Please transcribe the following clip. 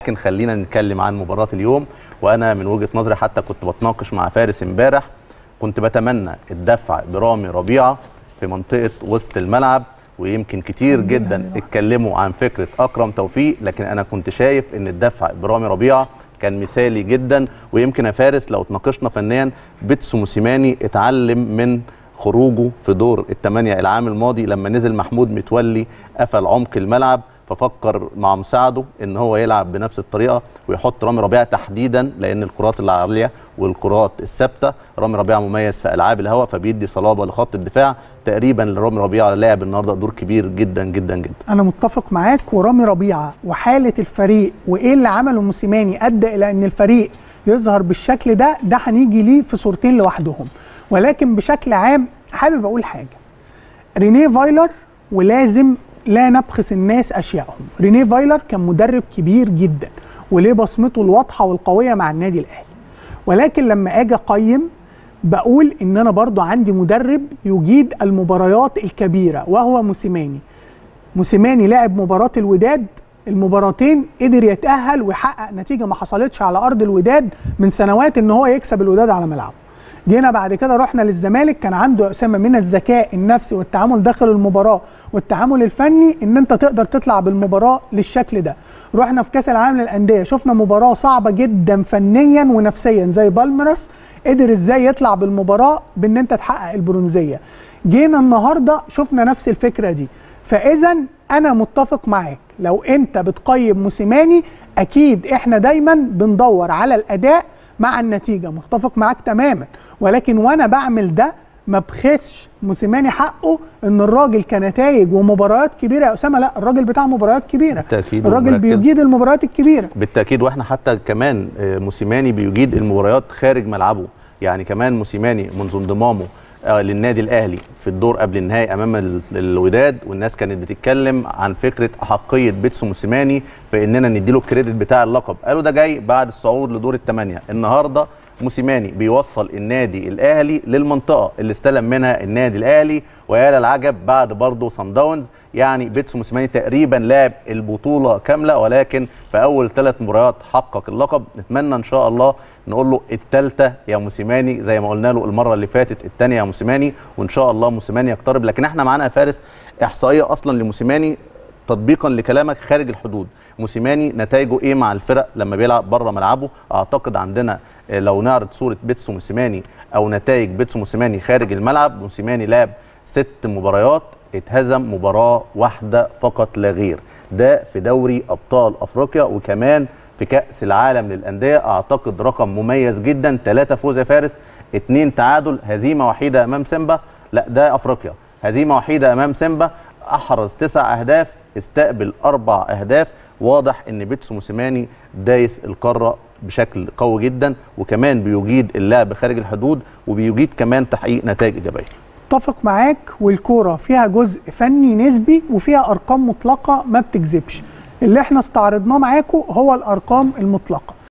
لكن خلينا نتكلم عن مباراه اليوم وانا من وجهه نظري حتى كنت بتناقش مع فارس امبارح كنت بتمنى الدفع برامي ربيعه في منطقه وسط الملعب ويمكن كتير جدا اتكلموا عن فكره اكرم توفيق لكن انا كنت شايف ان الدفع برامي ربيعه كان مثالي جدا ويمكن يا فارس لو اتناقشنا فنيا بيتسو موسيماني اتعلم من خروجه في دور الثمانيه العام الماضي لما نزل محمود متولي قفل عمق الملعب ففكر مع مساعده ان هو يلعب بنفس الطريقه ويحط رامي ربيعه تحديدا لان الكرات العاليه والكرات الثابته رامي ربيعه مميز في العاب الهواء فبيدي صلابه لخط الدفاع تقريبا رامي ربيعه لاعب النهارده دور كبير جدا جدا جدا انا متفق معاك ورامي ربيعه وحاله الفريق وايه اللي عمله موسيماني ادى الى ان الفريق يظهر بالشكل ده ده هنيجي ليه في صورتين لوحدهم ولكن بشكل عام حابب اقول حاجه رينيه فايلر ولازم لا نبخس الناس اشيائهم رينيه فايلر كان مدرب كبير جدا وليه بصمته الواضحه والقويه مع النادي الاهلي ولكن لما اجي اقيم بقول ان انا برضو عندي مدرب يجيد المباريات الكبيره وهو موسيماني موسيماني لعب مباراه الوداد المباراتين قدر يتاهل ويحقق نتيجه ما حصلتش على ارض الوداد من سنوات ان هو يكسب الوداد على ملعبه جينا بعد كده رحنا للزمالك كان عنده اسامه من الذكاء النفسي والتعامل داخل المباراه والتعامل الفني ان انت تقدر تطلع بالمباراه للشكل ده رحنا في كاس العالم للانديه شفنا مباراه صعبه جدا فنيا ونفسيا زي بالميراس قدر ازاي يطلع بالمباراه بان انت تحقق البرونزيه جينا النهارده شفنا نفس الفكره دي فاذا انا متفق معاك لو انت بتقيم موسيماني اكيد احنا دايما بندور على الاداء مع النتيجه متفق معاك تماما ولكن وانا بعمل ده ما بخسش موسيماني حقه ان الراجل كنتائج ومباريات كبيره يا اسامه لا الراجل بتاع مباريات كبيره بالتاكيد الراجل ومركز. بيجيد المباريات الكبيره بالتاكيد واحنا حتى كمان آه، موسيماني بيجيد المباريات خارج ملعبه يعني كمان موسيماني منذ انضمامه آه، للنادي الاهلي في الدور قبل النهائي امام ال- الوداد والناس كانت بتتكلم عن فكره احقيه بيتسو موسيماني في اننا نديله الكريدت بتاع اللقب قالوا ده جاي بعد الصعود لدور الثمانيه النهارده موسيماني بيوصل النادي الاهلي للمنطقه اللي استلم منها النادي الاهلي ويا للعجب بعد برضه صن داونز يعني بيتسو موسيماني تقريبا لعب البطوله كامله ولكن في اول ثلاث مباريات حقق اللقب نتمنى ان شاء الله نقول له الثالثه يا موسيماني زي ما قلنا له المره اللي فاتت الثانيه يا موسيماني وان شاء الله موسيماني يقترب لكن احنا معانا يا فارس احصائيه اصلا لموسيماني تطبيقا لكلامك خارج الحدود موسيماني نتائجه ايه مع الفرق لما بيلعب بره ملعبه اعتقد عندنا آه، لو نعرض صوره بيتسو موسيماني او نتائج بيتسو موسيماني خارج الملعب موسيماني لعب ست مباريات اتهزم مباراه واحده فقط لا غير ده في دوري ابطال افريقيا وكمان في كاس العالم للانديه اعتقد رقم مميز جدا ثلاثه فوز يا فارس اثنين تعادل هزيمه وحيده امام سيمبا لا ده افريقيا هزيمه وحيده امام سيمبا احرز تسع اهداف استقبل اربع اهداف واضح ان بيتسو موسيماني دايس القاره بشكل قوي جدا وكمان بيجيد اللعب خارج الحدود وبيجيد كمان تحقيق نتائج ايجابيه اتفق معاك والكوره فيها جزء فني نسبي وفيها ارقام مطلقه ما بتكذبش اللي احنا استعرضناه معاكم هو الارقام المطلقه